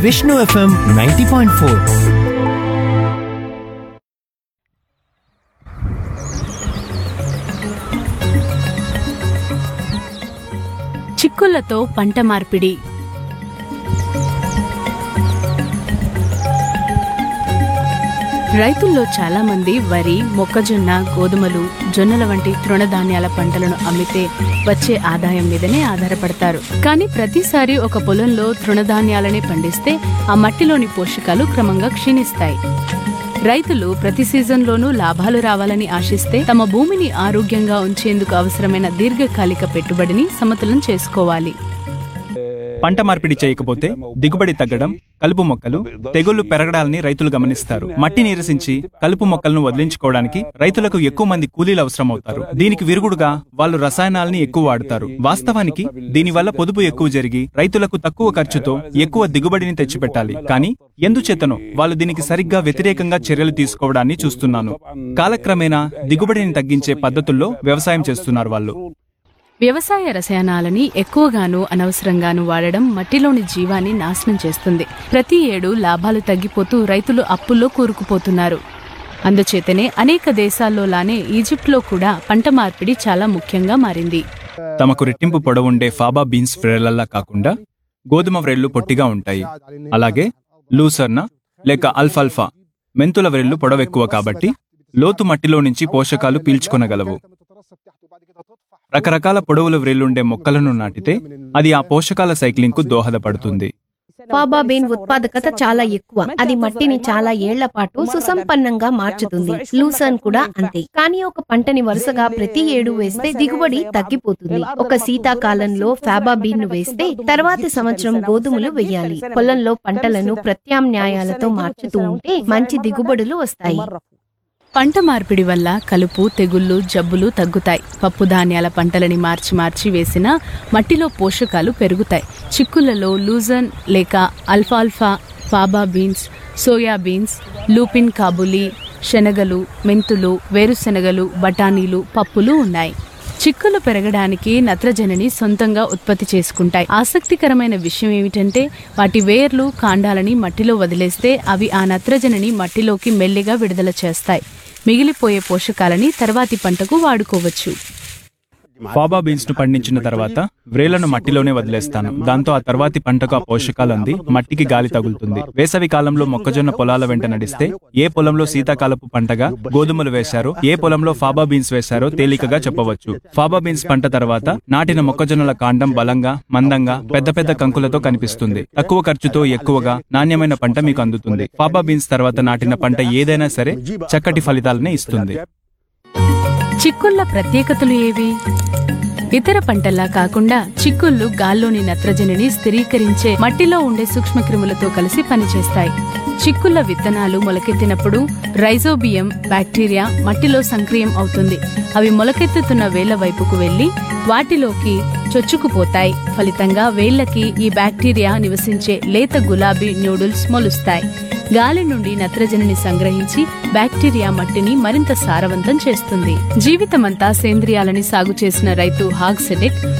Vishnu FM ninety point four చిక్కుళ్లతో పంట మార్పిడి రైతుల్లో చాలా మంది వరి మొక్కజొన్న గోధుమలు జొన్నల వంటి తృణధాన్యాల పంటలను అమ్మితే వచ్చే ఆదాయం మీదనే ఆధారపడతారు కానీ ప్రతిసారి ఒక పొలంలో తృణధాన్యాలనే పండిస్తే ఆ మట్టిలోని పోషకాలు క్రమంగా క్షీణిస్తాయి రైతులు ప్రతి సీజన్లోనూ లాభాలు రావాలని ఆశిస్తే తమ భూమిని ఆరోగ్యంగా ఉంచేందుకు అవసరమైన దీర్ఘకాలిక పెట్టుబడిని సమతులం చేసుకోవాలి పంట మార్పిడి చేయకపోతే దిగుబడి తగ్గడం కలుపు మొక్కలు తెగుళ్లు పెరగడాలని రైతులు గమనిస్తారు మట్టి నీరసించి కలుపు మొక్కలను వదిలించుకోవడానికి రైతులకు ఎక్కువ మంది కూలీలు అవసరం అవుతారు దీనికి విరుగుడుగా వాళ్ళు రసాయనాల్ని ఎక్కువ వాడతారు వాస్తవానికి దీనివల్ల పొదుపు ఎక్కువ జరిగి రైతులకు తక్కువ ఖర్చుతో ఎక్కువ దిగుబడిని తెచ్చిపెట్టాలి కానీ ఎందుచేతనో వాళ్ళు దీనికి సరిగ్గా వ్యతిరేకంగా చర్యలు తీసుకోవడాన్ని చూస్తున్నాను కాలక్రమేణా దిగుబడిని తగ్గించే పద్ధతుల్లో వ్యవసాయం చేస్తున్నారు వాళ్ళు వ్యవసాయ రసాయనాలని ఎక్కువగాను అనవసరంగాను వాడడం మట్టిలోని జీవాన్ని నాశనం చేస్తుంది ప్రతి ఏడు లాభాలు తగ్గిపోతూ రైతులు అప్పుల్లో కూరుకుపోతున్నారు అందుచేతనే అనేక దేశాల్లోలానే ఈజిప్ట్లో కూడా పంట మార్పిడి చాలా ముఖ్యంగా మారింది తమకు రెట్టింపు పొడవుండే ఫాబా బీన్స్ వ్రేళ్లలా కాకుండా గోధుమ వ్రేళ్లు పొట్టిగా ఉంటాయి అలాగే లూసర్న లేక అల్ఫాల్ఫా మెంతుల వ్రేళ్లు పొడవెక్కువ కాబట్టి లోతు మట్టిలో నుంచి పోషకాలు పీల్చుకొనగలవు రకరకాల పొడవుల వ్రేళ్లుండే మొక్కలను నాటితే అది ఆ పోషకాల సైక్లింగ్ కు దోహదపడుతుంది ఫాబా బీన్ ఉత్పాదకత చాలా ఎక్కువ అది మట్టిని చాలా ఏళ్ల పాటు సుసంపన్నంగా మార్చుతుంది లూసర్న్ కూడా అంతే కానీ ఒక పంటని వరుసగా ప్రతి ఏడు వేస్తే దిగుబడి తగ్గిపోతుంది ఒక శీతాకాలంలో ఫాబా బీన్ ను వేస్తే తర్వాతి సంవత్సరం గోధుమలు వేయాలి పొలంలో పంటలను ప్రత్యామ్నాయాలతో మార్చుతూ ఉంటే మంచి దిగుబడులు వస్తాయి పంట మార్పిడి వల్ల కలుపు తెగుళ్ళు జబ్బులు తగ్గుతాయి పప్పు ధాన్యాల పంటలని మార్చి మార్చి వేసినా మట్టిలో పోషకాలు పెరుగుతాయి చిక్కులలో లూజన్ లేక అల్ఫాల్ఫా faba beans soya beans lupin kabuli శనగలు మెంతులు వేరుశెనగలు బఠానీలు పప్పులు ఉన్నాయి చిక్కులు పెరగడానికి నత్రజనిని సొంతంగా ఉత్పత్తి చేసుకుంటాయి ఆసక్తికరమైన విషయం ఏమిటంటే వాటి వేర్లు కాండాలని మట్టిలో వదిలేస్తే అవి ఆ నత్రజనిని మట్టిలోకి మెల్లిగా విడుదల చేస్తాయి మిగిలిపోయే పోషకాలని తర్వాతి పంటకు వాడుకోవచ్చు ఫాబా బీన్స్ ను పండించిన తర్వాత వ్రేళ్లను మట్టిలోనే వదిలేస్తాను దాంతో ఆ తర్వాతి పంటకు ఆ పోషకాలు అంది మట్టికి గాలి తగులుతుంది వేసవి కాలంలో మొక్కజొన్న పొలాల వెంట నడిస్తే ఏ పొలంలో శీతాకాలపు పంటగా గోధుమలు వేశారో ఏ పొలంలో ఫాబా బీన్స్ వేశారో తేలికగా చెప్పవచ్చు ఫాబా బీన్స్ పంట తర్వాత నాటిన మొక్కజొన్నల కాండం బలంగా మందంగా పెద్ద పెద్ద కంకులతో కనిపిస్తుంది తక్కువ ఖర్చుతో ఎక్కువగా నాణ్యమైన పంట మీకు అందుతుంది ఫాబా బీన్స్ తర్వాత నాటిన పంట ఏదైనా సరే చక్కటి ఫలితాలనే ఇస్తుంది చిక్కుళ్ళ ప్రత్యేకతలు ఏవి ఇతర పంటల్లా కాకుండా చిక్కుళ్ళు గాల్లోని నత్రజనిని స్థిరీకరించే మట్టిలో ఉండే సూక్ష్మక్రిములతో కలిసి పనిచేస్తాయి చిక్కుళ్ళ విత్తనాలు మొలకెత్తినప్పుడు రైజోబియం బ్యాక్టీరియా మట్టిలో సంక్రియం అవుతుంది అవి మొలకెత్తుతున్న వేళ్ల వైపుకు వెళ్లి వాటిలోకి చొచ్చుకుపోతాయి ఫలితంగా వేళ్లకి ఈ బ్యాక్టీరియా నివసించే లేత గులాబీ న్యూడిల్స్ మొలుస్తాయి గాలి నుండి నత్రజనిని సంగ్రహించి బ్యాక్టీరియా మట్టిని మరింత సారవంతం చేస్తుంది జీవితమంతా సేంద్రియాలని సాగు చేసిన రైతు హాగ్ సెడెక్